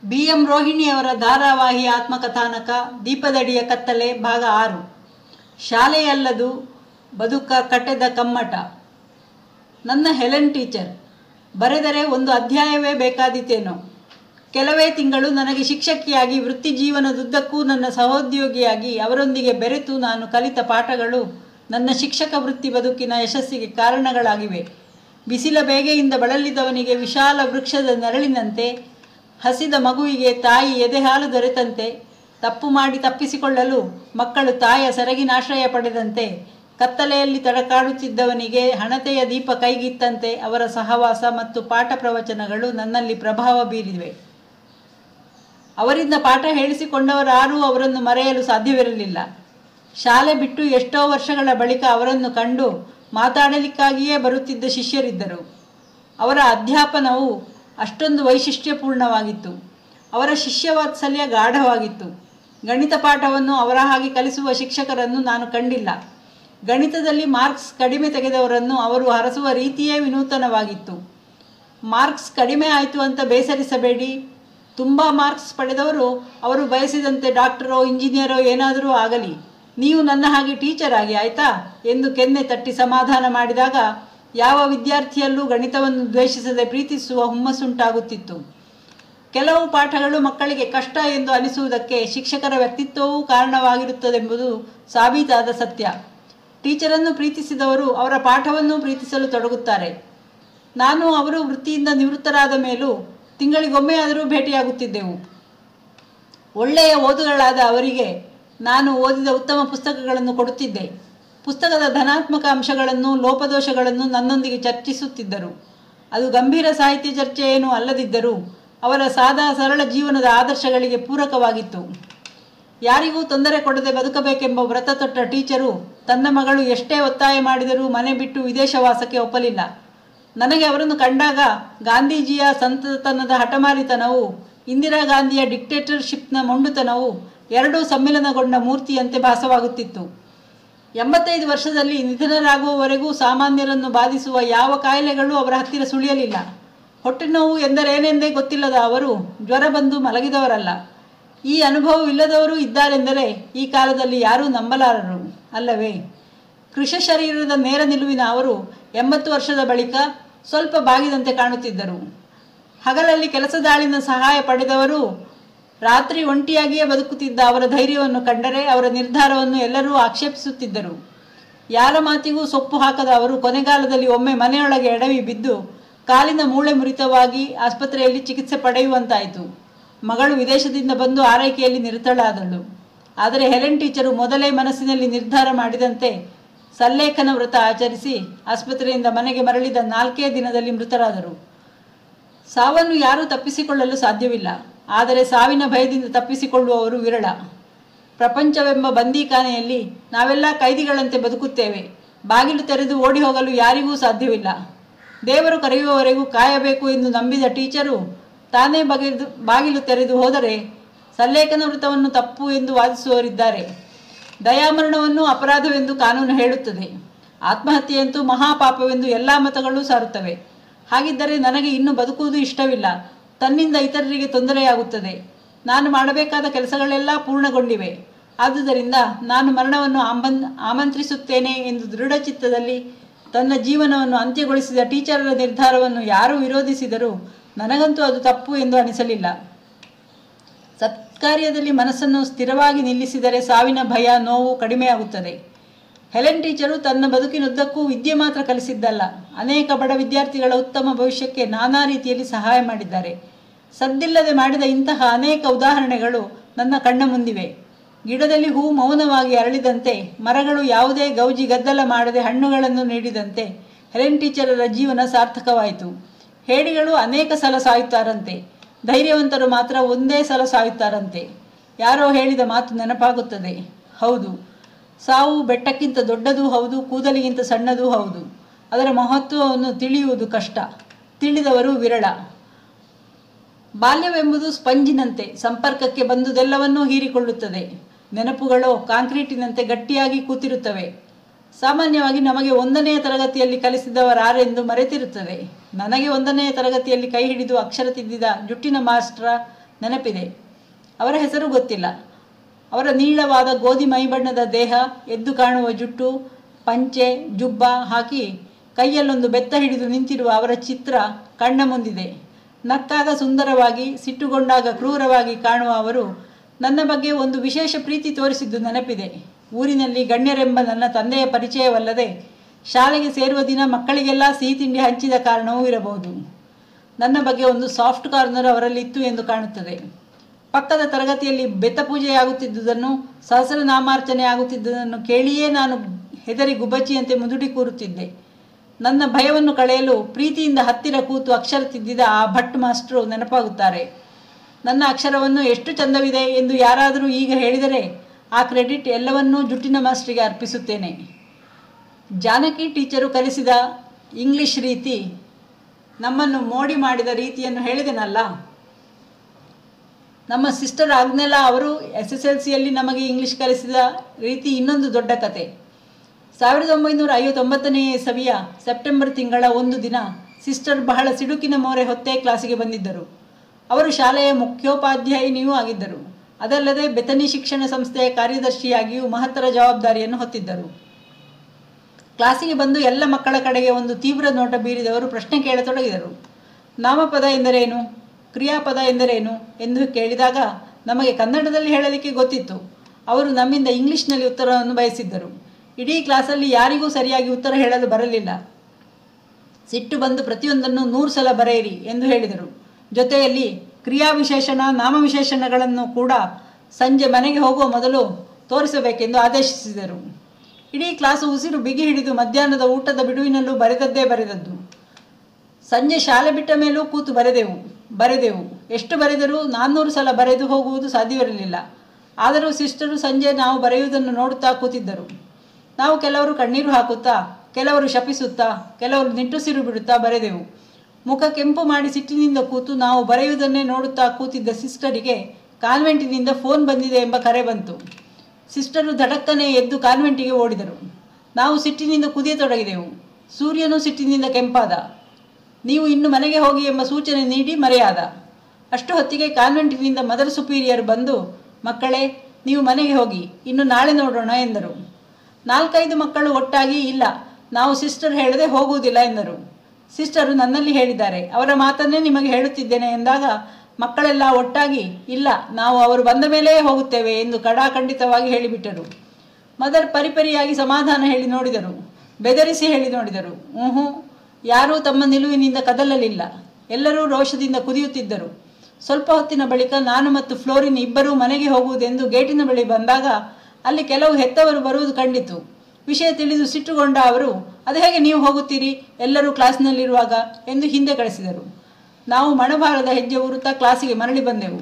B M ರೋಹಿಣಿಯವರ ಧಾರಾವಾಹಿ ಆತ್ಮಕಥಾನಕ ದೀಪದಡಿಯ ಕತ್ತಲೆ ಭಾಗ ಆರು ಶಾಲೆಯಲ್ಲದು ಬದುಕ ಕಟ್ಟೆದ ಕಮ್ಮಟ ನನ್ನ ಹೆಲೆನ್ ಟೀಚರ್ ಬರೆದರೆ ಒಂದು ಅಧ್ಯಾಯವೇ ಬೇಕಾದೀತೇನೋ ಕೆಲವೇ ತಿಂಗಳು ನನಗೆ ಶಿಕ್ಷಕಿಯಾಗಿ ವೃತ್ತಿ ಜೀವನದುದ್ದಕ್ಕೂ ನನ್ನ ಸಹೋದ್ಯೋಗಿಯಾಗಿ ಅವರೊಂದಿಗೆ ಬೆರೆತು ನಾನು ಕಲಿತ ಪಾಠಗಳು ನನ್ನ ಶಿಕ್ಷಕ ವೃತ್ತಿ ಬದುಕಿನ ಯಶಸ್ಸಿಗೆ ಕಾರಣಗಳಾಗಿವೆ ಬಿಸಿಲ ಬೇಗೆಯಿಂದ ಬಳಲಿದವನಿಗೆ ವಿಶಾಲ ವೃಕ್ಷದ ನೆರಳಿನಂತೆ ಹಸಿದ ಮಗುವಿಗೆ ತಾಯಿ ಎದೆಹಾಲು ದೊರೆತಂತೆ ತಪ್ಪು ಮಾಡಿ ತಪ್ಪಿಸಿಕೊಳ್ಳಲು ಮಕ್ಕಳು ತಾಯಿಯ ಸೆರಗಿನಾಶ್ರಯ ಪಡೆದಂತೆ ಕತ್ತಲೆಯಲ್ಲಿ ತಡಕಾಡುತ್ತಿದ್ದವನಿಗೆ ಹಣತೆಯ ದೀಪ ಕೈಗಿತ್ತಂತೆ ಅವರ ಸಹವಾಸ ಮತ್ತು ಪಾಠ ಪ್ರವಚನಗಳು ನನ್ನಲ್ಲಿ ಪ್ರಭಾವ ಬೀರಿವೆ ಅವರಿಂದ ಪಾಠ ಹೇಳಿಸಿಕೊಂಡವರಾರೂ ಅವರನ್ನು ಮರೆಯಲು ಸಾಧ್ಯವಿರಲಿಲ್ಲ ಶಾಲೆ ಬಿಟ್ಟು ಎಷ್ಟೋ ವರ್ಷಗಳ ಬಳಿಕ ಅವರನ್ನು ಕಂಡು ಮಾತಾಡಲಿಕ್ಕಾಗಿಯೇ ಬರುತ್ತಿದ್ದ ಶಿಷ್ಯರಿದ್ದರು ಅವರ ಅಧ್ಯಾಪನವು ಅಷ್ಟೊಂದು ವೈಶಿಷ್ಟ್ಯಪೂರ್ಣವಾಗಿತ್ತು ಅವರ ಶಿಷ್ಯವಾತ್ಸಲ್ಯ ಗಾಢವಾಗಿತ್ತು ಗಣಿತ ಪಾಠವನ್ನು ಅವರ ಹಾಗೆ ಕಲಿಸುವ ಶಿಕ್ಷಕರನ್ನು ನಾನು ಕಂಡಿಲ್ಲ ಗಣಿತದಲ್ಲಿ ಮಾರ್ಕ್ಸ್ ಕಡಿಮೆ ತೆಗೆದವರನ್ನು ಅವರು ಹರಸುವ ರೀತಿಯೇ ವಿನೂತನವಾಗಿತ್ತು ಮಾರ್ಕ್ಸ್ ಕಡಿಮೆ ಆಯಿತು ಅಂತ ಬೇಸರಿಸಬೇಡಿ ತುಂಬ ಮಾರ್ಕ್ಸ್ ಪಡೆದವರು ಅವರು ಬಯಸಿದಂತೆ ಡಾಕ್ಟರೋ ಇಂಜಿನಿಯರೋ ಏನಾದರೂ ಆಗಲಿ ನೀವು ನನ್ನ ಹಾಗೆ ಟೀಚರ್ ಆಗಿ ಆಯ್ತಾ ಎಂದು ಕೆನ್ನೆ ತಟ್ಟಿ ಸಮಾಧಾನ ಮಾಡಿದಾಗ ಯಾವ ವಿದ್ಯಾರ್ಥಿಯಲ್ಲೂ ಗಣಿತವನ್ನು ದ್ವೇಷಿಸದೆ ಪ್ರೀತಿಸುವ ಹುಮ್ಮಸ್ಸುಂಟಾಗುತ್ತಿತ್ತು ಕೆಲವು ಪಾಠಗಳು ಮಕ್ಕಳಿಗೆ ಕಷ್ಟ ಎಂದು ಅನಿಸುವುದಕ್ಕೆ ಶಿಕ್ಷಕರ ವ್ಯಕ್ತಿತ್ವವೂ ಕಾರಣವಾಗಿರುತ್ತದೆಂಬುದು ಸಾಬೀತಾದ ಸತ್ಯ ಟೀಚರನ್ನು ಪ್ರೀತಿಸಿದವರು ಅವರ ಪಾಠವನ್ನು ಪ್ರೀತಿಸಲು ತೊಡಗುತ್ತಾರೆ ನಾನು ಅವರು ವೃತ್ತಿಯಿಂದ ನಿವೃತ್ತರಾದ ಮೇಲೂ ತಿಂಗಳಿಗೊಮ್ಮೆ ಆದರೂ ಭೇಟಿಯಾಗುತ್ತಿದ್ದೆವು ಒಳ್ಳೆಯ ಓದುಗಳಾದ ಅವರಿಗೆ ನಾನು ಓದಿದ ಉತ್ತಮ ಪುಸ್ತಕಗಳನ್ನು ಕೊಡುತ್ತಿದ್ದೆ ಪುಸ್ತಕದ ಧನಾತ್ಮಕ ಅಂಶಗಳನ್ನು ಲೋಪದೋಷಗಳನ್ನು ನನ್ನೊಂದಿಗೆ ಚರ್ಚಿಸುತ್ತಿದ್ದರು ಅದು ಗಂಭೀರ ಸಾಹಿತ್ಯ ಚರ್ಚೆ ಏನೂ ಅಲ್ಲದಿದ್ದರೂ ಅವರ ಸಾದಾ ಸರಳ ಜೀವನದ ಆದರ್ಶಗಳಿಗೆ ಪೂರಕವಾಗಿತ್ತು ಯಾರಿಗೂ ತೊಂದರೆ ಕೊಡದೆ ಬದುಕಬೇಕೆಂಬ ವ್ರತ ತೊಟ್ಟ ಟೀಚರು ತನ್ನ ಮಗಳು ಎಷ್ಟೇ ಒತ್ತಾಯ ಮಾಡಿದರೂ ಮನೆ ಬಿಟ್ಟು ವಿದೇಶವಾಸಕ್ಕೆ ಒಪ್ಪಲಿಲ್ಲ ನನಗೆ ಅವರನ್ನು ಕಂಡಾಗ ಗಾಂಧೀಜಿಯ ಸಂತತನದ ಹಠಮಾರಿತನವು ಇಂದಿರಾ ಗಾಂಧಿಯ ಡಿಕ್ಟೇಟರ್ಶಿಪ್ನ ಮೊಂಡುತನವು ಎರಡೂ ಸಮ್ಮಿಲನಗೊಂಡ ಮೂರ್ತಿಯಂತೆ ಭಾಸವಾಗುತ್ತಿತ್ತು ಎಂಬತ್ತೈದು ವರ್ಷದಲ್ಲಿ ನಿಧನರಾಗುವವರೆಗೂ ಸಾಮಾನ್ಯರನ್ನು ಬಾಧಿಸುವ ಯಾವ ಕಾಯಿಲೆಗಳು ಅವರ ಹತ್ತಿರ ಸುಳಿಯಲಿಲ್ಲ ಹೊಟ್ಟೆನೋವು ಎಂದರೇನೆಂದೇ ಗೊತ್ತಿಲ್ಲದ ಅವರು ಜ್ವರ ಬಂದು ಮಲಗಿದವರಲ್ಲ ಈ ಅನುಭವವಿಲ್ಲದವರು ಇದ್ದಾರೆಂದರೆ ಈ ಕಾಲದಲ್ಲಿ ಯಾರೂ ನಂಬಲಾರರು ಅಲ್ಲವೇ ಕೃಷ ಶರೀರದ ನೇರ ನಿಲುವಿನ ಅವರು ಎಂಬತ್ತು ವರ್ಷದ ಬಳಿಕ ಸ್ವಲ್ಪ ಬಾಗಿದಂತೆ ಕಾಣುತ್ತಿದ್ದರು ಹಗಲಲ್ಲಿ ಕೆಲಸದಾಳಿನ ಸಹಾಯ ಪಡೆದವರು ರಾತ್ರಿ ಒಂಟಿಯಾಗಿಯೇ ಬದುಕುತ್ತಿದ್ದ ಅವರ ಧೈರ್ಯವನ್ನು ಕಂಡರೆ ಅವರ ನಿರ್ಧಾರವನ್ನು ಎಲ್ಲರೂ ಆಕ್ಷೇಪಿಸುತ್ತಿದ್ದರು ಯಾರ ಮಾತಿಗೂ ಸೊಪ್ಪು ಹಾಕದ ಅವರು ಕೊನೆಗಾಲದಲ್ಲಿ ಒಮ್ಮೆ ಮನೆಯೊಳಗೆ ಎಡವಿ ಬಿದ್ದು ಕಾಲಿನ ಮೂಳೆ ಮುರಿತವಾಗಿ ಆಸ್ಪತ್ರೆಯಲ್ಲಿ ಚಿಕಿತ್ಸೆ ಪಡೆಯುವಂತಾಯಿತು ಮಗಳು ವಿದೇಶದಿಂದ ಬಂದು ಆರೈಕೆಯಲ್ಲಿ ನಿರತಳಾದಳು ಆದರೆ ಹೆಲೆನ್ ಟೀಚರು ಮೊದಲೇ ಮನಸ್ಸಿನಲ್ಲಿ ನಿರ್ಧಾರ ಮಾಡಿದಂತೆ ಸಲ್ಲೇಖನ ವ್ರತ ಆಚರಿಸಿ ಆಸ್ಪತ್ರೆಯಿಂದ ಮನೆಗೆ ಮರಳಿದ ನಾಲ್ಕೇ ದಿನದಲ್ಲಿ ಮೃತರಾದರು ಸಾವನ್ನು ಯಾರೂ ತಪ್ಪಿಸಿಕೊಳ್ಳಲು ಸಾಧ್ಯವಿಲ್ಲ ಆದರೆ ಸಾವಿನ ಭಯದಿಂದ ತಪ್ಪಿಸಿಕೊಳ್ಳುವವರು ವಿರಳ ಪ್ರಪಂಚವೆಂಬ ಬಂದೀಖಾನೆಯಲ್ಲಿ ನಾವೆಲ್ಲ ಕೈದಿಗಳಂತೆ ಬದುಕುತ್ತೇವೆ ಬಾಗಿಲು ತೆರೆದು ಓಡಿ ಹೋಗಲು ಯಾರಿಗೂ ಸಾಧ್ಯವಿಲ್ಲ ದೇವರು ಕರೆಯುವವರೆಗೂ ಕಾಯಬೇಕು ಎಂದು ನಂಬಿದ ಟೀಚರು ತಾನೇ ಬಗೆದು ಬಾಗಿಲು ತೆರೆದು ಹೋದರೆ ಸಲ್ಲೇಖನ ವೃತವನ್ನು ತಪ್ಪು ಎಂದು ವಾದಿಸುವವರಿದ್ದಾರೆ ದಯಾಮರಣವನ್ನು ಅಪರಾಧವೆಂದು ಕಾನೂನು ಹೇಳುತ್ತದೆ ಆತ್ಮಹತ್ಯೆಯಂತೂ ಮಹಾಪಾಪವೆಂದು ಎಲ್ಲ ಮತಗಳೂ ಸಾರುತ್ತವೆ ಹಾಗಿದ್ದರೆ ನನಗೆ ಇನ್ನು ಬದುಕುವುದು ಇಷ್ಟವಿಲ್ಲ ತನ್ನಿಂದ ಇತರರಿಗೆ ತೊಂದರೆಯಾಗುತ್ತದೆ ನಾನು ಮಾಡಬೇಕಾದ ಕೆಲಸಗಳೆಲ್ಲ ಪೂರ್ಣಗೊಂಡಿವೆ ಆದುದರಿಂದ ನಾನು ಮರಣವನ್ನು ಆಮನ್ ಆಮಂತ್ರಿಸುತ್ತೇನೆ ಎಂದು ದೃಢಚಿತ್ತದಲ್ಲಿ ತನ್ನ ಜೀವನವನ್ನು ಅಂತ್ಯಗೊಳಿಸಿದ ಟೀಚರರ ನಿರ್ಧಾರವನ್ನು ಯಾರು ವಿರೋಧಿಸಿದರೂ ನನಗಂತೂ ಅದು ತಪ್ಪು ಎಂದು ಅನಿಸಲಿಲ್ಲ ಸತ್ಕಾರ್ಯದಲ್ಲಿ ಮನಸ್ಸನ್ನು ಸ್ಥಿರವಾಗಿ ನಿಲ್ಲಿಸಿದರೆ ಸಾವಿನ ಭಯ ನೋವು ಕಡಿಮೆಯಾಗುತ್ತದೆ ಹೆಲೆನ್ ಟೀಚರು ತನ್ನ ಬದುಕಿನುದ್ದಕ್ಕೂ ವಿದ್ಯೆ ಮಾತ್ರ ಕಲಿಸಿದ್ದಲ್ಲ ಅನೇಕ ಬಡ ವಿದ್ಯಾರ್ಥಿಗಳ ಉತ್ತಮ ಭವಿಷ್ಯಕ್ಕೆ ನಾನಾ ರೀತಿಯಲ್ಲಿ ಸಹಾಯ ಮಾಡಿದ್ದಾರೆ ಸದ್ದಿಲ್ಲದೆ ಮಾಡಿದ ಇಂತಹ ಅನೇಕ ಉದಾಹರಣೆಗಳು ನನ್ನ ಕಣ್ಣ ಮುಂದಿವೆ ಗಿಡದಲ್ಲಿ ಹೂ ಮೌನವಾಗಿ ಅರಳಿದಂತೆ ಮರಗಳು ಯಾವುದೇ ಗೌಜಿ ಗದ್ದಲ ಮಾಡದೆ ಹಣ್ಣುಗಳನ್ನು ನೀಡಿದಂತೆ ಹೆಲೆನ್ ಟೀಚರರ ಜೀವನ ಸಾರ್ಥಕವಾಯಿತು ಹೇಡಿಗಳು ಅನೇಕ ಸಲ ಸಾಯುತ್ತಾರಂತೆ ಧೈರ್ಯವಂತರು ಮಾತ್ರ ಒಂದೇ ಸಲ ಸಾಯುತ್ತಾರಂತೆ ಯಾರೋ ಹೇಳಿದ ಮಾತು ನೆನಪಾಗುತ್ತದೆ ಹೌದು ಸಾವು ಬೆಟ್ಟಕ್ಕಿಂತ ದೊಡ್ಡದೂ ಹೌದು ಕೂದಲಿಗಿಂತ ಸಣ್ಣದೂ ಹೌದು ಅದರ ಮಹತ್ವವನ್ನು ತಿಳಿಯುವುದು ಕಷ್ಟ ತಿಳಿದವರು ವಿರಳ ಬಾಲ್ಯವೆಂಬುದು ಸ್ಪಂಜಿನಂತೆ ಸಂಪರ್ಕಕ್ಕೆ ಬಂದುದೆಲ್ಲವನ್ನೂ ಹೀರಿಕೊಳ್ಳುತ್ತದೆ ನೆನಪುಗಳು ಕಾಂಕ್ರೀಟಿನಂತೆ ಗಟ್ಟಿಯಾಗಿ ಕೂತಿರುತ್ತವೆ ಸಾಮಾನ್ಯವಾಗಿ ನಮಗೆ ಒಂದನೆಯ ತರಗತಿಯಲ್ಲಿ ಕಲಿಸಿದವರಾರೆಂದು ಮರೆತಿರುತ್ತದೆ ನನಗೆ ಒಂದನೆಯ ತರಗತಿಯಲ್ಲಿ ಕೈ ಹಿಡಿದು ಅಕ್ಷರ ತಿದ್ದಿದ ಜುಟ್ಟಿನ ಮಾಸ್ಟ್ರ ನೆನಪಿದೆ ಅವರ ಹೆಸರು ಗೊತ್ತಿಲ್ಲ ಅವರ ನೀಳವಾದ ಗೋಧಿ ಮೈಬಣ್ಣದ ದೇಹ ಎದ್ದು ಕಾಣುವ ಜುಟ್ಟು ಪಂಚೆ ಜುಬ್ಬ ಹಾಕಿ ಕೈಯಲ್ಲೊಂದು ಬೆತ್ತ ಹಿಡಿದು ನಿಂತಿರುವ ಅವರ ಚಿತ್ರ ಕಣ್ಣ ಮುಂದಿದೆ ನಕ್ಕಾಗ ಸುಂದರವಾಗಿ ಸಿಟ್ಟುಗೊಂಡಾಗ ಕ್ರೂರವಾಗಿ ಕಾಣುವ ಅವರು ನನ್ನ ಬಗ್ಗೆ ಒಂದು ವಿಶೇಷ ಪ್ರೀತಿ ತೋರಿಸಿದ್ದು ನೆನಪಿದೆ ಊರಿನಲ್ಲಿ ಗಣ್ಯರೆಂಬ ನನ್ನ ತಂದೆಯ ಪರಿಚಯವಲ್ಲದೆ ಶಾಲೆಗೆ ಸೇರುವ ದಿನ ಮಕ್ಕಳಿಗೆಲ್ಲ ಸಿಹಿ ತಿಂಡಿ ಹಂಚಿದ ಕಾರಣವೂ ಇರಬಹುದು ನನ್ನ ಬಗ್ಗೆ ಒಂದು ಸಾಫ್ಟ್ ಕಾರ್ನರ್ ಅವರಲ್ಲಿತ್ತು ಎಂದು ಕಾಣುತ್ತದೆ ಪಕ್ಕದ ತರಗತಿಯಲ್ಲಿ ಬೆತ್ತ ಪೂಜೆಯಾಗುತ್ತಿದ್ದುದನ್ನು ಸಹಸ್ರನಾಮಾರ್ಚನೆ ಆಗುತ್ತಿದ್ದುದನ್ನು ಕೇಳಿಯೇ ನಾನು ಹೆದರಿ ಗುಬ್ಬಚ್ಚಿಯಂತೆ ಮುದುಡಿ ಕೂರುತ್ತಿದ್ದೆ ನನ್ನ ಭಯವನ್ನು ಕಳೆಯಲು ಪ್ರೀತಿಯಿಂದ ಹತ್ತಿರ ಕೂತು ಅಕ್ಷರ ತಿದ್ದಿದ ಆ ಭಟ್ ಮಾಸ್ಟ್ರು ನೆನಪಾಗುತ್ತಾರೆ ನನ್ನ ಅಕ್ಷರವನ್ನು ಎಷ್ಟು ಚಂದವಿದೆ ಎಂದು ಯಾರಾದರೂ ಈಗ ಹೇಳಿದರೆ ಆ ಕ್ರೆಡಿಟ್ ಎಲ್ಲವನ್ನೂ ಜುಟ್ಟಿನ ಮಾಸ್ಟ್ರಿಗೆ ಅರ್ಪಿಸುತ್ತೇನೆ ಜಾನಕಿ ಟೀಚರು ಕಲಿಸಿದ ಇಂಗ್ಲಿಷ್ ರೀತಿ ನಮ್ಮನ್ನು ಮೋಡಿ ಮಾಡಿದ ರೀತಿಯನ್ನು ಹೇಳಿದೆನಲ್ಲ ನಮ್ಮ ಸಿಸ್ಟರ್ ಆಗ್ನೆಲಾ ಅವರು ಎಸ್ ಎಸ್ ಎಲ್ ಸಿಯಲ್ಲಿ ನಮಗೆ ಇಂಗ್ಲಿಷ್ ಕಲಿಸಿದ ರೀತಿ ಇನ್ನೊಂದು ದೊಡ್ಡ ಕತೆ ಸಾವಿರದ ಒಂಬೈನೂರ ಐವತ್ತೊಂಬತ್ತನೇ ಸವಿಯ ಸೆಪ್ಟೆಂಬರ್ ತಿಂಗಳ ಒಂದು ದಿನ ಸಿಸ್ಟರ್ ಬಹಳ ಸಿಡುಕಿನ ಮೋರೆ ಹೊತ್ತೇ ಕ್ಲಾಸಿಗೆ ಬಂದಿದ್ದರು ಅವರು ಶಾಲೆಯ ಮುಖ್ಯೋಪಾಧ್ಯಾಯಿನಿಯೂ ಆಗಿದ್ದರು ಅದಲ್ಲದೆ ಬೆತನಿ ಶಿಕ್ಷಣ ಸಂಸ್ಥೆಯ ಕಾರ್ಯದರ್ಶಿಯಾಗಿಯೂ ಮಹತ್ತರ ಜವಾಬ್ದಾರಿಯನ್ನು ಹೊತ್ತಿದ್ದರು ಕ್ಲಾಸಿಗೆ ಬಂದು ಎಲ್ಲ ಮಕ್ಕಳ ಕಡೆಗೆ ಒಂದು ತೀವ್ರ ನೋಟ ಬೀರಿದವರು ಪ್ರಶ್ನೆ ಕೇಳತೊಡಗಿದರು ನಾಮಪದ ಎಂದರೇನು ಕ್ರಿಯಾಪದ ಎಂದರೇನು ಎಂದು ಕೇಳಿದಾಗ ನಮಗೆ ಕನ್ನಡದಲ್ಲಿ ಹೇಳಲಿಕ್ಕೆ ಗೊತ್ತಿತ್ತು ಅವರು ನಮ್ಮಿಂದ ಇಂಗ್ಲಿಷ್ನಲ್ಲಿ ಉತ್ತರವನ್ನು ಬಯಸಿದ್ದರು ಇಡೀ ಕ್ಲಾಸಲ್ಲಿ ಯಾರಿಗೂ ಸರಿಯಾಗಿ ಉತ್ತರ ಹೇಳಲು ಬರಲಿಲ್ಲ ಸಿಟ್ಟು ಬಂದು ಪ್ರತಿಯೊಂದನ್ನು ನೂರು ಸಲ ಬರೆಯಿರಿ ಎಂದು ಹೇಳಿದರು ಜೊತೆಯಲ್ಲಿ ಕ್ರಿಯಾವಿಶೇಷಣ ನಾಮವಿಶೇಷಣಗಳನ್ನು ಕೂಡ ಸಂಜೆ ಮನೆಗೆ ಹೋಗುವ ಮೊದಲು ತೋರಿಸಬೇಕೆಂದು ಆದೇಶಿಸಿದರು ಇಡೀ ಕ್ಲಾಸು ಉಸಿರು ಬಿಗಿ ಹಿಡಿದು ಮಧ್ಯಾಹ್ನದ ಊಟದ ಬಿಡುವಿನಲ್ಲೂ ಬರೆದದ್ದೇ ಬರೆದದ್ದು ಸಂಜೆ ಶಾಲೆ ಬಿಟ್ಟ ಮೇಲೂ ಕೂತು ಬರೆದೆವು ಬರೆದೆವು ಎಷ್ಟು ಬರೆದರೂ ನಾನ್ನೂರು ಸಲ ಬರೆದು ಹೋಗುವುದು ಸಾಧ್ಯವಿರಲಿಲ್ಲ ಆದರೂ ಸಿಸ್ಟರು ಸಂಜೆ ನಾವು ಬರೆಯುವುದನ್ನು ನೋಡುತ್ತಾ ಕೂತಿದ್ದರು ನಾವು ಕೆಲವರು ಕಣ್ಣೀರು ಹಾಕುತ್ತಾ ಕೆಲವರು ಶಪಿಸುತ್ತಾ ಕೆಲವರು ನಿಟ್ಟುಸಿರು ಬಿಡುತ್ತಾ ಬರೆದೆವು ಮುಖ ಕೆಂಪು ಮಾಡಿ ಸಿಟ್ಟಿನಿಂದ ಕೂತು ನಾವು ಬರೆಯುವುದನ್ನೇ ನೋಡುತ್ತಾ ಕೂತಿದ್ದ ಸಿಸ್ಟರಿಗೆ ಕಾನ್ವೆಂಟಿನಿಂದ ಫೋನ್ ಬಂದಿದೆ ಎಂಬ ಕರೆ ಬಂತು ಸಿಸ್ಟರು ಧಡಕ್ಕನೆ ಎದ್ದು ಕಾನ್ವೆಂಟಿಗೆ ಓಡಿದರು ನಾವು ಸಿಟ್ಟಿನಿಂದ ಕುದಿಯತೊಡಗಿದೆವು ಸೂರ್ಯನೂ ಸಿಟ್ಟಿನಿಂದ ಕೆಂಪಾದ ನೀವು ಇನ್ನು ಮನೆಗೆ ಹೋಗಿ ಎಂಬ ಸೂಚನೆ ನೀಡಿ ಮರೆಯಾದ ಅಷ್ಟು ಹೊತ್ತಿಗೆ ಕಾನ್ವೆಂಟಿನಿಂದ ಮದರ್ ಸುಪೀರಿಯರ್ ಬಂದು ಮಕ್ಕಳೇ ನೀವು ಮನೆಗೆ ಹೋಗಿ ಇನ್ನು ನಾಳೆ ನೋಡೋಣ ಎಂದರು ನಾಲ್ಕೈದು ಮಕ್ಕಳು ಒಟ್ಟಾಗಿ ಇಲ್ಲ ನಾವು ಸಿಸ್ಟರ್ ಹೇಳದೆ ಹೋಗುವುದಿಲ್ಲ ಎಂದರು ಸಿಸ್ಟರು ನನ್ನಲ್ಲಿ ಹೇಳಿದ್ದಾರೆ ಅವರ ಮಾತನ್ನೇ ನಿಮಗೆ ಹೇಳುತ್ತಿದ್ದೇನೆ ಎಂದಾಗ ಮಕ್ಕಳೆಲ್ಲ ಒಟ್ಟಾಗಿ ಇಲ್ಲ ನಾವು ಅವರು ಬಂದ ಮೇಲೇ ಹೋಗುತ್ತೇವೆ ಎಂದು ಕಡಾಖಂಡಿತವಾಗಿ ಹೇಳಿಬಿಟ್ಟರು ಮದರ್ ಪರಿಪರಿಯಾಗಿ ಸಮಾಧಾನ ಹೇಳಿ ನೋಡಿದರು ಬೆದರಿಸಿ ಹೇಳಿ ನೋಡಿದರು ಊಹು ಯಾರೂ ತಮ್ಮ ನಿಲುವಿನಿಂದ ಕದಲಲಿಲ್ಲ ಎಲ್ಲರೂ ರೋಷದಿಂದ ಕುದಿಯುತ್ತಿದ್ದರು ಸ್ವಲ್ಪ ಹೊತ್ತಿನ ಬಳಿಕ ನಾನು ಮತ್ತು ಫ್ಲೋರಿನ್ ಇಬ್ಬರೂ ಮನೆಗೆ ಹೋಗುವುದೆಂದು ಗೇಟಿನ ಬಳಿ ಬಂದಾಗ ಅಲ್ಲಿ ಕೆಲವು ಹೆತ್ತವರು ಬರುವುದು ಕಂಡಿತು ವಿಷಯ ತಿಳಿದು ಸಿಟ್ಟುಗೊಂಡ ಅವರು ಅದು ಹೇಗೆ ನೀವು ಹೋಗುತ್ತೀರಿ ಎಲ್ಲರೂ ಕ್ಲಾಸ್ನಲ್ಲಿರುವಾಗ ಎಂದು ಹಿಂದೆ ಕಳಿಸಿದರು ನಾವು ಮಣಭಾರದ ಹೆಜ್ಜೆ ಉರುತ್ತಾ ಕ್ಲಾಸಿಗೆ ಮರಳಿ ಬಂದೆವು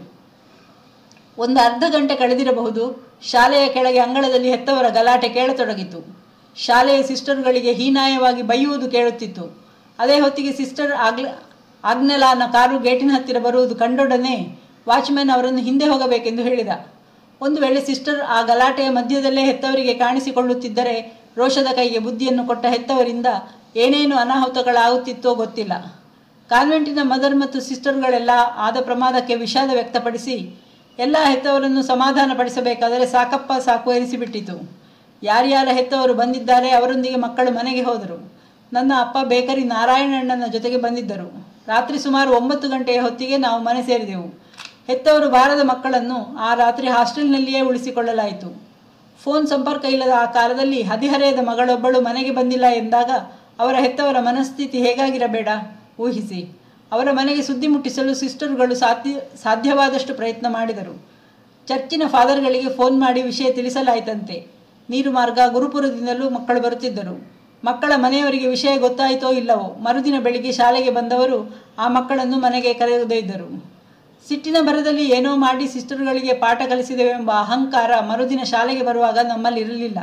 ಒಂದು ಅರ್ಧ ಗಂಟೆ ಕಳೆದಿರಬಹುದು ಶಾಲೆಯ ಕೆಳಗೆ ಅಂಗಳದಲ್ಲಿ ಹೆತ್ತವರ ಗಲಾಟೆ ಕೇಳತೊಡಗಿತು ಶಾಲೆಯ ಸಿಸ್ಟರ್ಗಳಿಗೆ ಹೀನಾಯವಾಗಿ ಬೈಯುವುದು ಕೇಳುತ್ತಿತ್ತು ಅದೇ ಹೊತ್ತಿಗೆ ಸಿಸ್ಟರ್ ಆಗ್ಲ ಆಗ್ನೆಲಾನ ಕಾರು ಗೇಟಿನ ಹತ್ತಿರ ಬರುವುದು ಕಂಡೊಡನೆ ವಾಚ್ಮ್ಯಾನ್ ಅವರನ್ನು ಹಿಂದೆ ಹೋಗಬೇಕೆಂದು ಹೇಳಿದ ಒಂದು ವೇಳೆ ಸಿಸ್ಟರ್ ಆ ಗಲಾಟೆಯ ಮಧ್ಯದಲ್ಲೇ ಹೆತ್ತವರಿಗೆ ಕಾಣಿಸಿಕೊಳ್ಳುತ್ತಿದ್ದರೆ ರೋಷದ ಕೈಗೆ ಬುದ್ಧಿಯನ್ನು ಕೊಟ್ಟ ಹೆತ್ತವರಿಂದ ಏನೇನು ಅನಾಹುತಗಳಾಗುತ್ತಿತ್ತೋ ಗೊತ್ತಿಲ್ಲ ಕಾನ್ವೆಂಟಿನ ಮದರ್ ಮತ್ತು ಸಿಸ್ಟರ್ಗಳೆಲ್ಲ ಆದ ಪ್ರಮಾದಕ್ಕೆ ವಿಷಾದ ವ್ಯಕ್ತಪಡಿಸಿ ಎಲ್ಲ ಹೆತ್ತವರನ್ನು ಸಮಾಧಾನಪಡಿಸಬೇಕಾದರೆ ಸಾಕಪ್ಪ ಸಾಕು ಎನಿಸಿಬಿಟ್ಟಿತು ಯಾರ್ಯಾರ ಹೆತ್ತವರು ಬಂದಿದ್ದಾರೆ ಅವರೊಂದಿಗೆ ಮಕ್ಕಳು ಮನೆಗೆ ಹೋದರು ನನ್ನ ಅಪ್ಪ ಬೇಕರಿ ನಾರಾಯಣಣ್ಣನ ಜೊತೆಗೆ ಬಂದಿದ್ದರು ರಾತ್ರಿ ಸುಮಾರು ಒಂಬತ್ತು ಗಂಟೆಯ ಹೊತ್ತಿಗೆ ನಾವು ಮನೆ ಸೇರಿದೆವು ಹೆತ್ತವರು ಬಾರದ ಮಕ್ಕಳನ್ನು ಆ ರಾತ್ರಿ ಹಾಸ್ಟೆಲ್ನಲ್ಲಿಯೇ ಉಳಿಸಿಕೊಳ್ಳಲಾಯಿತು ಫೋನ್ ಸಂಪರ್ಕ ಇಲ್ಲದ ಆ ಕಾಲದಲ್ಲಿ ಹದಿಹರೆಯದ ಮಗಳೊಬ್ಬಳು ಮನೆಗೆ ಬಂದಿಲ್ಲ ಎಂದಾಗ ಅವರ ಹೆತ್ತವರ ಮನಸ್ಥಿತಿ ಹೇಗಾಗಿರಬೇಡ ಊಹಿಸಿ ಅವರ ಮನೆಗೆ ಸುದ್ದಿ ಮುಟ್ಟಿಸಲು ಸಿಸ್ಟರ್ಗಳು ಸಾಧ್ಯ ಸಾಧ್ಯವಾದಷ್ಟು ಪ್ರಯತ್ನ ಮಾಡಿದರು ಚರ್ಚಿನ ಫಾದರ್ಗಳಿಗೆ ಫೋನ್ ಮಾಡಿ ವಿಷಯ ತಿಳಿಸಲಾಯಿತಂತೆ ನೀರು ಮಾರ್ಗ ಗುರುಪುರದಿಂದಲೂ ಮಕ್ಕಳು ಬರುತ್ತಿದ್ದರು ಮಕ್ಕಳ ಮನೆಯವರಿಗೆ ವಿಷಯ ಗೊತ್ತಾಯಿತೋ ಇಲ್ಲವೋ ಮರುದಿನ ಬೆಳಿಗ್ಗೆ ಶಾಲೆಗೆ ಬಂದವರು ಆ ಮಕ್ಕಳನ್ನು ಮನೆಗೆ ಕರೆದೊಯ್ದರು ಸಿಟ್ಟಿನ ಭರದಲ್ಲಿ ಏನೋ ಮಾಡಿ ಸಿಸ್ಟರ್ಗಳಿಗೆ ಪಾಠ ಕಲಿಸಿದೆವೆಂಬ ಅಹಂಕಾರ ಮರುದಿನ ಶಾಲೆಗೆ ಬರುವಾಗ ನಮ್ಮಲ್ಲಿರಲಿಲ್ಲ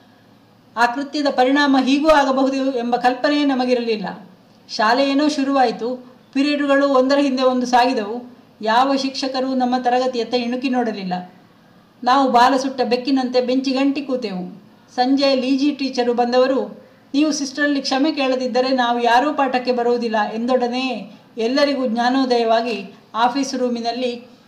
ಆ ಕೃತ್ಯದ ಪರಿಣಾಮ ಹೀಗೂ ಆಗಬಹುದು ಎಂಬ ಕಲ್ಪನೆಯೇ ನಮಗಿರಲಿಲ್ಲ ಶಾಲೆ ಏನೋ ಶುರುವಾಯಿತು ಪಿರಿಯಡ್ಗಳು ಒಂದರ ಹಿಂದೆ ಒಂದು ಸಾಗಿದವು ಯಾವ ಶಿಕ್ಷಕರು ನಮ್ಮ ತರಗತಿಯತ್ತ ಇಣುಕಿ ನೋಡಲಿಲ್ಲ ನಾವು ಬಾಲ ಸುಟ್ಟ ಬೆಕ್ಕಿನಂತೆ ಬೆಂಚಿಗಂಟಿ ಕೂತೆವು ಸಂಜೆ ಲೀಜಿ ಟೀಚರು ಬಂದವರು ನೀವು ಸಿಸ್ಟರಲ್ಲಿ ಕ್ಷಮೆ ಕೇಳದಿದ್ದರೆ ನಾವು ಯಾರೂ ಪಾಠಕ್ಕೆ ಬರುವುದಿಲ್ಲ ಎಂದೊಡನೆ ಎಲ್ಲರಿಗೂ ಜ್ಞಾನೋದಯವಾಗಿ ಆಫೀಸ್ ರೂಮಿನಲ್ಲಿ